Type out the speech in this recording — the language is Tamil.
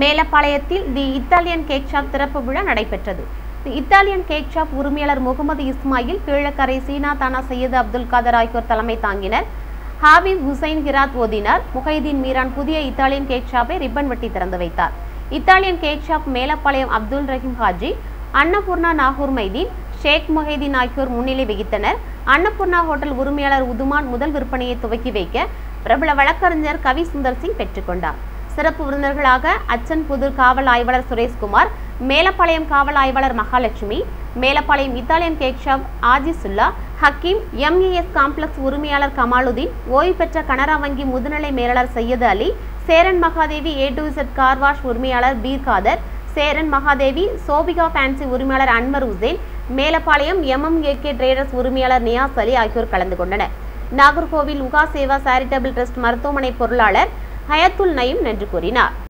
மேலப்பாளையத்தில் தி இத்தாலியன் கேக் ஷாப் திறப்பு விழா நடைபெற்றது தி இத்தாலியன் கேக் ஷாப் உரிமையாளர் முகமது இஸ்மாயில் கீழக்கரை சீனா தானா சையது அப்துல் காதர் ஆகியோர் தலைமை தாங்கினர் ஹாபிப் ஹுசைன் ஹிராத் ஓதினார் முகைதீன் மீரான் புதிய இத்தாலியன் கேக் ஷாப்பை ரிப்பன் வெட்டி திறந்து வைத்தார் Italian cake shop Melapalayam Abdul Rahim Haji Annapoorna Nagoor Mydeen Sheikh Muhaideen ஆகியோர் முன்னிலை வகித்தனர் அன்னபூர்ணா ஹோட்டல் உரிமையாளர் உதுமான் முதல் விற்பனையை துவக்கி வைக்க பிரபல வழக்கறிஞர் கவி சுந்தர் சிங் பெற்றுக்கொண்டார் சிறப்பு விருந்தினர்களாக அச்சன் புதூர் காவல் ஆய்வாளர் சுரேஷ்குமார் மேலப்பாளையம் காவல் ஆய்வாளர் Mahalakshmi Melapalayam Italian cake shop Ajisulla Hakkim MAS complex உரிமையாளர் கமாலுதீன் ஓய்வு பெற்ற கனரா வங்கி முதுநிலை மேலாளர் Syed Ali Cheran Mahadevi A to Z car wash உரிமையாளர் பீர் காதர் சேரன் மகாதேவி சோபிகா ஃபேன்சி உரிமையாளர் அன்வர் உசேன் மேலப்பாளையம் எம்எம்ஏகே ட்ரேடர்ஸ் உரிமையாளர் நியாஸ் அலி ஆகியோர் கலந்து கொண்டனர் நாகர்கோவில் உகா சேவா சேரிட்டபிள் ட்ரஸ்ட் மருத்துவமனை பொருளாளர் ஹயத்துல் நயீம் நன்றி கூறினார்